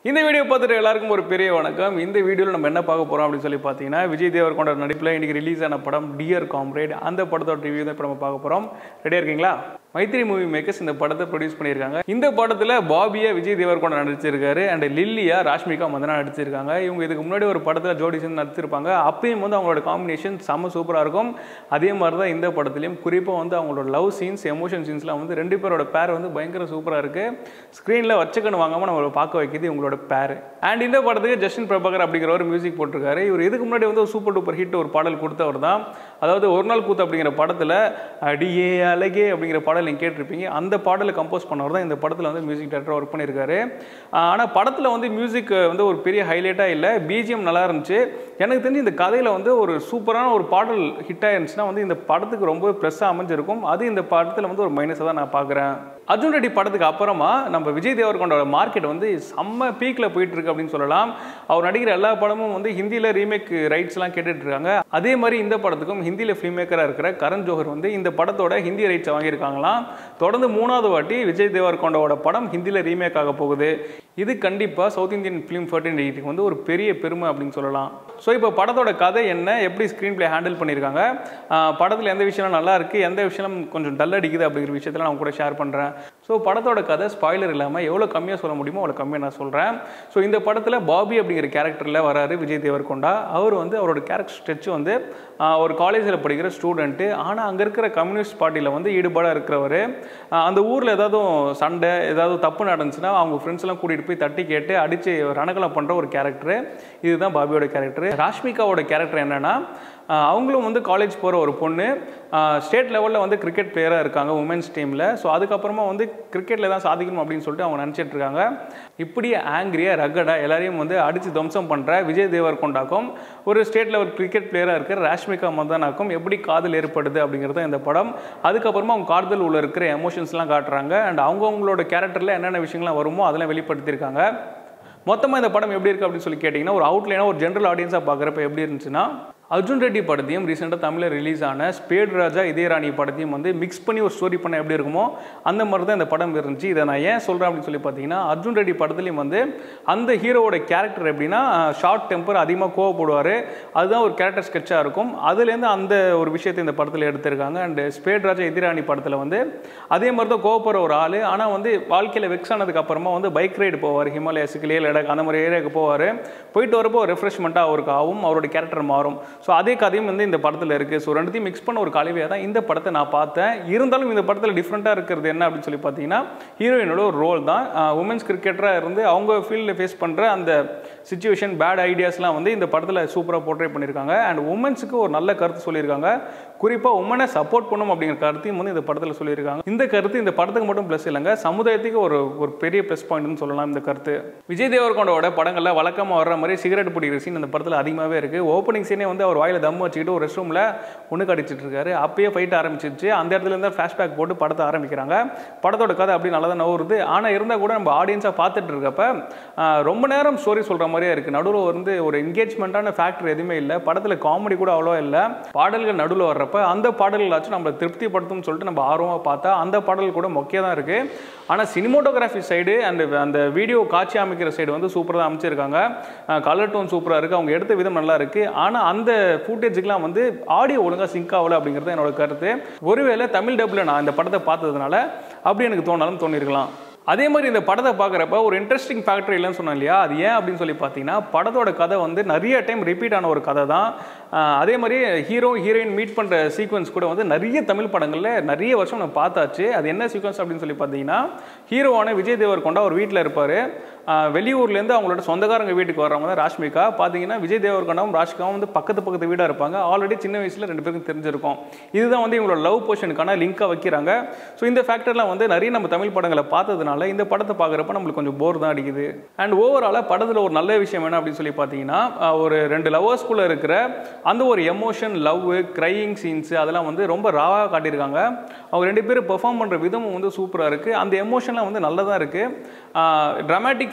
இந்த வீடியோ பார்த்துட்டு எல்லாருக்கும் ஒரு பெரிய வணக்கம் இந்த வீடியோவில் நம்ம என்ன பார்க்க போகிறோம் அப்படின்னு சொல்லி பார்த்தீங்கன்னா விஜய் தேவர்கொண்ட நடிப்பில் இன்னைக்கு ரிலீஸ் ஆன படம் டியர் காம்ரேட் அந்த படத்தோட ரிவ்யூ தான் இப்போ நம்ம பார்க்க போகிறோம் ரெடியாக இருக்கீங்களா மைத்ரி மூவி மேக்கர்ஸ் இந்த படத்தை ப்ரொடியூஸ் பண்ணியிருக்காங்க இந்த படத்தில் பாபியா விஜய் தேவர்கொண்ட நடிச்சிருக்காரு அண்ட் லில்லியா ராஷ்மிகா மந்தனா நடிச்சிருக்காங்க இவங்க இதுக்கு முன்னாடி ஒரு படத்தில் ஜோடி சேர்ந்து நடிச்சிருப்பாங்க அப்பயும் வந்து அவங்களோட காம்பினேஷன் செம்ம சூப்பராக இருக்கும் அதே மாதிரி தான் இந்த படத்துலையும் குறிப்பாக வந்து அவங்களோட லவ் சீன்ஸ் எமோஷன் சீன்ஸ்லாம் வந்து ரெண்டு பேரோட பேர் வந்து பயங்கர சூப்பராக இருக்குது ஸ்க்ரீனில் வச்சக்கன்னு வாங்காமல் நம்மளை பார்க்க வைக்கிது இவங்களோட பேர் அண்ட் இந்த படத்துக்கு ஜஸ்டின் பிரபாகர் அப்படிங்கிற ஒரு மியூசிக் போட்டிருக்காரு இவர் இதுக்கு முன்னாடி வந்து ஒரு சூப்பர் டூப்பர் ஹிட் ஒரு பாடல் கொடுத்தவர் தான் அதாவது ஒரு நாள் கூத்து அப்படிங்கிற படத்தில் அடியே அழகே அப்படிங்கிற பாடல் நீங்கள் கேட்டிருப்பீங்க அந்த பாடலை கம்போஸ் பண்ணவர் தான் இந்த படத்தில் வந்து மியூசிக் டேரக்டர் ஒர்க் பண்ணியிருக்காரு ஆனால் படத்தில் வந்து மியூசிக் வந்து ஒரு பெரிய ஹைலைட்டாக இல்லை பிஜிஎம் நல்லா இருந்துச்சு எனக்கு தெரிஞ்சு இந்த கதையில் வந்து ஒரு சூப்பரான ஒரு பாடல் ஹிட் ஆயிருந்துச்சுன்னா வந்து இந்த படத்துக்கு ரொம்ப ப்ளஸ்ஸாக அமைஞ்சிருக்கும் அது இந்த படத்தில் வந்து ஒரு மைனஸாக தான் நான் பார்க்குறேன் அர்ஜுன் ரெட்டி படத்துக்கு அப்புறமா நம்ம விஜய் தேவர்கொண்டோட மார்க்கெட் வந்து செம்ம பீக்கில் போயிட்டு இருக்கு அப்படின்னு சொல்லலாம் அவர் நடிக்கிற எல்லா படமும் வந்து ஹிந்தியில் ரீமேக் ரைட்ஸ்லாம் கேட்டுட்டு இருக்காங்க அதே மாதிரி இந்த படத்துக்கும் ஹிந்தியில் ஃபிலிம் மேக்கராக இருக்கிற கரண் ஜோஹர் வந்து இந்த படத்தோட ஹிந்தி ரைட்ஸை வாங்கியிருக்காங்களாம் தொடர்ந்து மூணாவது வாட்டி விஜய் தேவர்கொண்டோட படம் ஹிந்தியில் ரீமேக் ஆக போகுது இது கண்டிப்பாக சவுத் இந்தியன் ஃபிலிம் ஃபர்டினிட்டிக்கு வந்து ஒரு பெரிய பெருமை அப்படின்னு சொல்லலாம் ஸோ இப்போ படத்தோட கதை என்ன எப்படி ஸ்க்ரீன் பிளே ஹேண்டில் பண்ணியிருக்காங்க படத்தில் எந்த விஷயம்லாம் நல்லா இருக்குது எந்த விஷயம் கொஞ்சம் டல் அடிக்குது அப்படிங்கிற விஷயத்தில் நான் கூட ஷேர் பண்ணுறேன் ஸோ படத்தோட கதை ஸ்பாய்லர் இல்லாமல் எவ்வளோ கம்மியாக சொல்ல முடியுமோ அவ்வளோ கம்மியாக நான் சொல்கிறேன் ஸோ இந்த படத்தில் பாபி அப்படிங்கிற கேரக்டரில் வராரு விஜய் தேவர்கொண்டா அவர் வந்து அவரோட கேரக்டர் ஸ்டெச் வந்து ஆஹ், ஒரு காலேஜில் படிக்கிற ஸ்டூடெண்ட்டு ஆனால் அங்கே இருக்கிற கம்யூனிஸ்ட் பார்ட்டியில் வந்து ஈடுபாடாக இருக்கிறவர் அந்த ஊரில் ஏதாவது சண்டை ஏதாவது தப்பு நடந்துச்சுன்னா அவங்க ஃப்ரெண்ட்ஸ் எல்லாம் கூட்டிகிட்டு போய் தட்டி கேட்டு அடித்து ரணகலம் பண்ணுற ஒரு கேரக்டர் இதுதான் பாபியோட கேரக்டர் ராஷ்மிகாவோட கேரக்டர் என்னன்னா ஆஹ் அவங்களும் வந்து காலேஜ் போகிற ஒரு பொண்ணு ஸ்டேட் லெவலில் வந்து கிரிக்கெட் பிளேயராக இருக்காங்க உமன்ஸ் டீமில் ஸோ அதுக்கப்புறமா வந்து கிரிக்கெட்டில் தான் சாதிக்கணும் அப்படின்னு சொல்லிட்டு அவங்க நினச்சிட்டு இருக்காங்க இப்படியே ஆங்கிரியாக ரகடாக எல்லாரையும் வந்து அடித்து துவம்சம் பண்ணுற விஜய் தேவர்கொண்டாக்கும் ஒரு ஸ்டேட் லெவல் கிரிக்கெட் பிளேயராக இருக்கிற ராஷ்மிகா மந்தனாக்கும் எப்படி காதல் ஏற்படுது அப்படிங்கிறது தான் இந்த படம் அதுக்கப்புறமா அவங்க காதல் உள்ள இருக்கிற எமோஷன்ஸ்லாம் காட்டுறாங்க அண்ட் அவங்கவுங்களோட கேரக்டரில் என்னென்ன விஷயங்கள்லாம் வருமோ அதெல்லாம் வெளிப்படுத்தியிருக்காங்க மொத்தமாக இந்த படம் எப்படி இருக்குது அப்படின்னு சொல்லி கேட்டிங்கன்னா ஒரு அவுட்லைனாக ஒரு ஜென்ரல் ஆடியன்ஸாக பார்க்குறப்ப எப்படி இருந்துச்சுன்னா அர்ஜுன் ரெட்டி படத்தையும் ரீசெண்டாக தமிழில் ரிலீஸ் ஆன ஸ்பேட் ராஜா இதயராணி படத்தையும் வந்து மிக்ஸ் பண்ணி ஒரு ஸ்டோரி பண்ண எப்படி இருக்குமோ அந்த மாதிரி தான் இந்த படம் இருந்துச்சு இதை நான் ஏன் சொல்கிறேன் அப்படின்னு சொல்லி பார்த்தீங்கன்னா அர்ஜுன் ரெட்டி படத்துலையும் வந்து அந்த ஹீரோவோட கேரக்டர் எப்படின்னா ஷார்ட் டெம்பர் அதிகமாக கோவப்படுவார் அதுதான் ஒரு கேரக்டர் ஸ்கெட்சாக இருக்கும் அதுலேருந்து அந்த ஒரு விஷயத்தை இந்த படத்தில் எடுத்திருக்காங்க அண்ட் ஸ்பேட் ராஜா எதிராணி படத்தில் வந்து அதே மாதிரி தான் கோவப்படுற ஒரு ஆள் ஆனால் வந்து வாழ்க்கையில் வெக்ஸ் ஆனதுக்கு அப்புறமா வந்து பைக் ரைடு போவார் ஹிமாலயாஸுக்கு லே லடாக் அந்த மாதிரி ஏரியாவுக்கு போவார் போயிட்டு வரப்போ ரெஃப்ரெஷ்மெண்ட்டாக அவருக்கு ஆகும் அவரோட கேரக்டர் மாறும் ஸோ அதே கதையும் வந்து இந்த படத்தில் இருக்குது ஸோ ரெண்டுத்தையும் மிக்ஸ் பண்ண ஒரு கலவையாக தான் இந்த படத்தை நான் பார்த்தேன் இருந்தாலும் இந்த படத்தில் டிஃப்ரெண்ட்டாக இருக்கிறது என்ன அப்படின்னு சொல்லி பார்த்தீங்கன்னா ஹீரோயினோட ஒரு ரோல் தான் உமன்ஸ் கிரிக்கெட்டராக இருந்து அவங்க ஃபீல்டில் ஃபேஸ் பண்ணுற அந்த சுச்சுவேஷன் பேட் ஐடியாஸ்லாம் வந்து இந்த படத்தில் சூப்பராக போர்ட்ரே பண்ணியிருக்காங்க அண்ட் உமன்ஸுக்கு ஒரு நல்ல கருத்து சொல்லியிருக்காங்க குறிப்பாக உமனை சப்போர்ட் பண்ணும் அப்படிங்கிற கருத்தையும் வந்து இந்த படத்தில் சொல்லியிருக்காங்க இந்த கருத்து இந்த படத்துக்கு மட்டும் ப்ளஸ் இல்லைங்க சமுதாயத்துக்கு ஒரு ஒரு பெரிய ப்ளஸ் பாயிண்ட்னு சொல்லலாம் இந்த கருத்து விஜய் தேவர்கொண்டோட படங்களில் வழக்கமாக வர்ற மாதிரி சிகரெட் பிடிக்கிற சீன் இந்த படத்தில் அதிகமாகவே இருக்குது ஓப்பனிங் சீனே வந்து அவர் வாயில் தம் வச்சுக்கிட்டு ஒரு ரெஸ்ட் ரூமில் ஒன்று கடிச்சிட்டு இருக்காரு அப்பயே ஃபைட் ஆரம்பிச்சிருச்சு அந்த இடத்துல இருந்தால் ஃப்ளாஷ்பேக் போட்டு படத்தை ஆரம்பிக்கிறாங்க படத்தோட கதை அப்படி நல்லா தான் நவருது ஆனால் இருந்தால் கூட நம்ம ஆடியன்ஸாக பார்த்துட்டு இருக்கப்ப ஆஹ், ரொம்ப நேரம் ஸ்டோரி சொல்கிற மாதிரியே இருக்குது நடுவில் வந்து ஒரு என்கேஜ்மெண்ட்டான ஃபேக்டர் எதுவுமே இல்லை படத்தில் காமெடி கூட அவ்வளோ இல்லை பாடல்கள் நடுவில் வர்றப்ப அந்த பாடல்களாச்சும் நம்மளை திருப்திப்படுத்தும்னு சொல்லிட்டு நம்ம ஆர்வமாக பார்த்தா அந்த பாடல் கூட மொக்கையாக தான் இருக்குது ஆனால் சினிமோட்டோகிராஃபி சைடு அந்த அந்த வீடியோ காட்சி அமைக்கிற சைடு வந்து சூப்பராக தான் அமைச்சிருக்காங்க கலர் டோன் சூப்பராக இருக்குது அவங்க எடுத்த விதம் நல்லா இருக்குது ஆனால் அந்த ஃபூட்டேஜுக்கெலாம் வந்து ஆடியோ ஒழுங்காக சிங்க் ஆகலை அப்படிங்கிறது என்னோட கருத்து ஒருவேளை தமிழ் டப்பில் நான் இந்த படத்தை பார்த்ததுனால அப்படி எனக்கு தோணாலும் தோணியிருக்கலாம் அதே மாதிரி இந்த படத்தை பார்க்குறப்ப ஒரு இன்ட்ரெஸ்டிங் ஃபேக்டர் இல்லைன்னு சொன்னேன் இல்லையா அது ஏன் அப்படின்னு சொல்லி பார்த்தீங்கன்னா படத்தோட கதை வந்து நிறைய டைம் ரிப்பீட் ஆன ஒரு கதை தான் ஆஹ் அதே மாதிரி ஹீரோ ஹீரோயின் மீட் பண்ணுற சீக்வன்ஸ் கூட வந்து நிறைய தமிழ் படங்களில் நிறைய வருஷம் நம்ம பார்த்தாச்சு அது என்ன சீக்வன்ஸ் அப்படின்னு சொல்லி பார்த்தீங்கன்னா ஹீரோவான விஜய் தேவர்கொண்டா ஒரு வீட்டில் இருப்பார் வெளியூர்லேருந்து அவங்களோட சொந்தக்காரங்க வீட்டுக்கு வர்றவங்க தான் ராஷ்மிகா பார்த்தீங்கன்னா விஜய் தேவர்கொண்டாவும் ராஷ்மிகாவும் வந்து பக்கத்து பக்கத்து வீடாக இருப்பாங்க ஆல்ரெடி சின்ன வயசில் ரெண்டு பேருக்கும் தெரிஞ்சிருக்கும் இதுதான் வந்து இவங்களோட லவ் போர்ஷனுக்கான லிங்காக வைக்கிறாங்க ஸோ இந்த ஃபேக்டர்லாம் வந்து நிறைய நம்ம தமிழ் படங்களை பார்த்ததுனால இந்த படத்தை பார்க்குறப்ப நம்மளுக்கு கொஞ்சம் போர் தான் அடிக்குது அண்ட் ஓவராலாக படத்தில் ஒரு நல்ல விஷயம் என்ன அப்படின்னு சொல்லி பார்த்தீங்கன்னா ஆஹ் ஒரு ரெண்டு லவர்ஸ்குள்ளே இருக்கிற அந்த ஒரு எமோஷன் லவ் க்ரையிங் சீன்ஸ் அதெல்லாம் வந்து ரொம்ப ராவாக காட்டியிருக்காங்க அவங்க ரெண்டு பேரும் பெர்ஃபார்ம் பண்ணுற விதமும் வந்து சூப்பராக இருக்குது அந்த எமோஷன்லாம் வந்து நல்லதாக இருக்குது ட்ராமாட்டிக்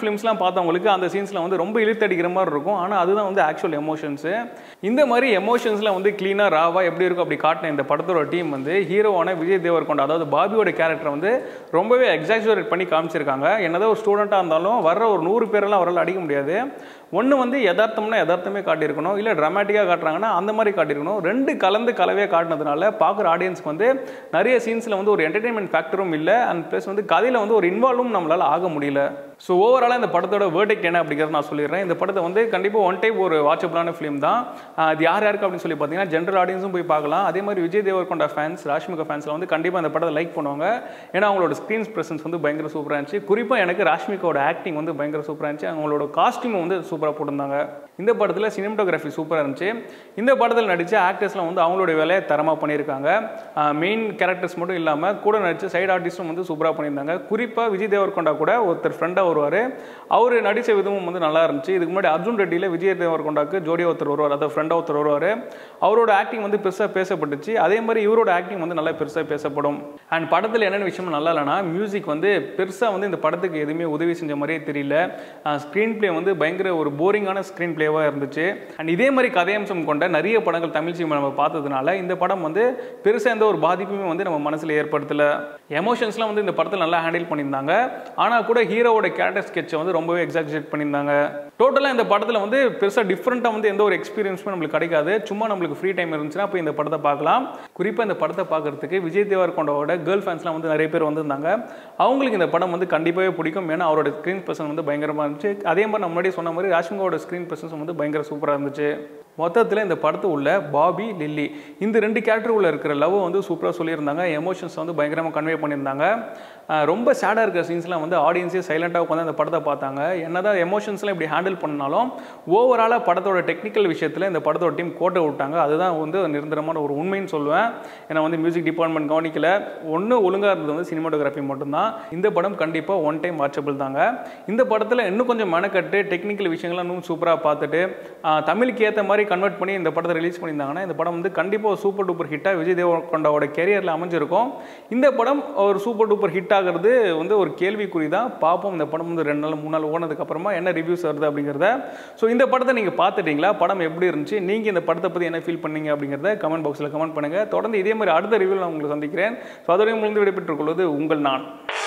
ஃபிலிம்ஸ்லாம் பார்த்தவங்களுக்கு அந்த சீன்ஸில் வந்து ரொம்ப இழுத்தடிக்கிற மாதிரி இருக்கும் ஆனால் அதுதான் வந்து ஆக்சுவல் எமோஷன்ஸு இந்த மாதிரி எமோஷன்ஸில் வந்து க்ளீனாக ராவாக எப்படி இருக்கும் அப்படி காட்டின இந்த படத்தோட டீம் வந்து ஹீரோவான விஜய் தேவர்கொண்டா அதாவது பாபியோட கேரக்டரை வந்து ரொம்பவே எக்ஸாக்சுரேட் பண்ணி காமிச்சிருக்காங்க என்னதான் ஒரு ஸ்டூடெண்ட்டாக இருந்தாலும் வர்ற ஒரு நூறு பேரெல்லாம் அவரால் அடிக்க முடியாது ஒன்று வந்து யதார்த்தம்னா யதார்த்தமே காட்டியிருக்கணும் இல்லை ட்ராமேட்டிக்காக காட்டுறாங்கன்னா அந்த மாதிரி காட்டியிருக்கணும் ரெண்டு கலந்து கலவையாக காட்டினதுனால பார்க்குற ஆடியன்ஸ்க்கு வந்து நிறைய சீன்ஸில் வந்து ஒரு என்டர்டெயின்மெண்ட் ஃபேக்டரும் இல்லை அண்ட் ப்ளஸ் வந்து கதையில் வந்து ஒரு இன்வால்வும் நம்மளால் ஆக முடியல ஸோ ஓவராலாக இந்த படத்தோட வேர்டிக் என்ன அப்படிங்கிறத நான் சொல்லிடுறேன் இந்த படத்தை வந்து கண்டிப்பாக ஒன் டைப் ஒரு வாட்சபிளான ஃபிலிம் தான் ஆஹ் அது யார் யாருக்கு அப்படின்னு சொல்லி பார்த்தீங்கன்னா ஜென்ரல் ஆடியன்ஸும் போய் பார்க்கலாம் அதே மாதிரி விஜய் தேவர்கொண்டா ஃபேன்ஸ் ராஷ்மிகா ஃபேன்ஸில் வந்து கண்டிப்பாக இந்த படத்தை லைக் பண்ணுவாங்க ஏன்னா அவங்களோட ஸ்க்ரீன் ப்ரெசன்ஸ் வந்து பயங்கர சூப்பராக இருந்துச்சு குறிப்பாக எனக்கு ராஷ்மிகாவோட ஆக்டிங் வந்து பயங்கர சூப்பராக இருந்துச்சு அவங்களோட காஸ்டியூம் வந்து சூப்பராக போட்டிருந்தாங்க இந்த படத்தில் சினிமட்டோகிராஃபி சூப்பராக இருந்துச்சு இந்த படத்தில் நடித்த ஆக்டர்ஸ்லாம் வந்து அவங்களுடைய வேலையை தரமாக பண்ணியிருக்காங்க மெயின் கேரக்டர்ஸ் மட்டும் இல்லாமல் கூட நடித்த சைடு ஆர்டிஸ்ட்டும் வந்து சூப்பராக பண்ணியிருந்தாங்க குறிப்பாக விஜய் தேவர்கொண்டா கூட ஒருத்தர் ஃப்ரெண்டாக வருவார் அவர் நடித்த விதமும் வந்து நல்லா இருந்துச்சு இதுக்கு முன்னாடி அர்ஜுன் ரெட்டியில் விஜய் தேவர்கொண்டாக்கு ஜோடியா ஒருத்தர் வருவார் அதாவது ஃப்ரெண்டாக ஒருத்தர் வருவார் அவரோட ஆக்டிங் வந்து பெருசாக பேசப்பட்டுச்சு அதே மாதிரி இவரோட ஆக்டிங் வந்து நல்லா பெருசாக பேசப்படும் அண்ட் படத்தில் என்னென்ன விஷயம் நல்லா இல்லைனா மியூசிக் வந்து பெருசாக வந்து இந்த படத்துக்கு எதுவுமே உதவி செஞ்ச மாதிரியே தெரியல ஸ்க்ரீன் ப்ளே வந்து பயங்கர ஒரு போரிங்கான ஸ்க்ரீன் ப்ளேவாக இருந்துச்சு அண்ட் இதே மாதிரி கதையம்சம் கொண்ட நிறைய படங்கள் தமிழ் சினிமா நம்ம பார்த்ததுனால இந்த படம் வந்து பெருசாக எந்த ஒரு பாதிப்புமே வந்து நம்ம மனசில் ஏற்படுத்தல எமோஷன்ஸ்லாம் வந்து இந்த படத்தில் நல்லா ஹேண்டில் பண்ணியிருந்தாங்க ஆனால் கூட ஹீரோவோட கேரக்டர் ஸ்கெட்சை வந்து ரொம்பவே எக்ஸாக்சேட் பண்ணியிருந்தாங்க டோட்டலாக இந்த படத்தில் வந்து பெருசாக டிஃப்ரெண்ட்டாக வந்து எந்த ஒரு எக்ஸ்பீரியன்ஸுமே நம்மளுக்கு கிடைக்காது சும்மா நம்மளுக்கு ஃப்ரீ டைம் இருந்துச்சுன்னா போய் இந்த படத்தை பார்க்கலாம் குறிப்பாக இந்த படத்தை பார்க்கறதுக்கு விஜய் தேவர்கொண்டாவோட கேர்ள் ஃபேன்ஸ்லாம் வந்து நிறைய பேர் வந்திருந்தாங்க அவங்களுக்கு இந்த படம் வந்து கண்டிப்பாகவே பிடிக்கும் ஏன்னா அவரோட ஸ்க்ரீன் பர்சன் வந்து பயங்கரமாக இருந்துச்சு அதே மாதிரி நம்ம முன்னாடி சொன்ன மாதிரி ராஷ்மிகாவோட ஸ்க்ரீன் பர்சன்ஸ் வந்து பயங்கர சூப்பராக இருந்துச்சு மொத்தத்தில் இந்த படத்து உள்ள பாபி லில்லி இந்த ரெண்டு கேரக்டர் உள்ள இருக்கிற லவ் வந்து சூப்பராக சொல்லியிருந்தாங்க எமோஷன்ஸ் வந்து பயங்கரமாக கன்வே பண்ணியிருந்தாங்க அஹ் ரொம்ப சேடாக இருக்கிற சீன்ஸ்லாம் வந்து ஆடியன்ஸே சைலண்ட்டாக உட்காந்து அந்த படத்தை பார்த்தாங்க என்னதான் எமோஷன்ஸ்லாம் இப்படி ஹேண்டில் பண்ணாலும் ஓவராலாக படத்தோட டெக்னிக்கல் விஷயத்தில் இந்த படத்தோட டீம் கோட்டை விட்டாங்க அதுதான் வந்து நிரந்தரமான ஒரு உண்மைன்னு சொல்லுவேன் ஏன்னா வந்து மியூசிக் டிபார்ட்மெண்ட் கவனிக்கல ஒன்று ஒழுங்காக இருந்தது வந்து சினிமாட்டோகிராஃபி மட்டும்தான் இந்த படம் கண்டிப்பாக ஒன் டைம் வாட்சபிள் தாங்க இந்த படத்தில் இன்னும் கொஞ்சம் மெனக்கட்டு டெக்னிக்கல் விஷயங்கள்லாம் இன்னும் சூப்பராக பார்த்துட்டு ஆஹ் தமிழுக்கு ஏற்ற மாதிரி கன்வெர்ட் பண்ணி இந்த படத்தை ரிலீஸ் பண்ணியிருந்தாங்கன்னா இந்த படம் வந்து கண்டிப்பாக சூப்பர் டூப்பர் ஹிட்டாக விஜய் தேவரகொண்டாவோட கெரியரில் அமைஞ்சிருக்கும் இந்த படம் ஒரு சூப்பர் டூப்பர் ஹிட் ஆகிறது வந்து ஒரு கேள்விக்குறி தான் பார்ப்போம் இந்த படம் வந்து ரெண்டு நாள் மூணு நாள் ஓனதுக்கு அப்புறமா என்ன ரிவ்யூஸ் வருது அப்படிங்கிறத ஸோ இந்த படத்தை நீங்கள் பார்த்துட்டீங்களா படம் எப்படி இருந்துச்சு நீங்கள் இந்த படத்தை பற்றி என்ன ஃபீல் பண்ணீங்க அப்படிங்கிறத கமெண்ட் பாக்ஸில் கமெண்ட் பண்ணுங்கள் தொடர்ந்து இதே மாதிரி அடுத்த ரிவ்யூவில் நான் உங்களை சந்திக்கிறேன் ஸோ அதோடையும் முடிந்து விடைபெற்றுக் கொள்வது உங்கள் நான்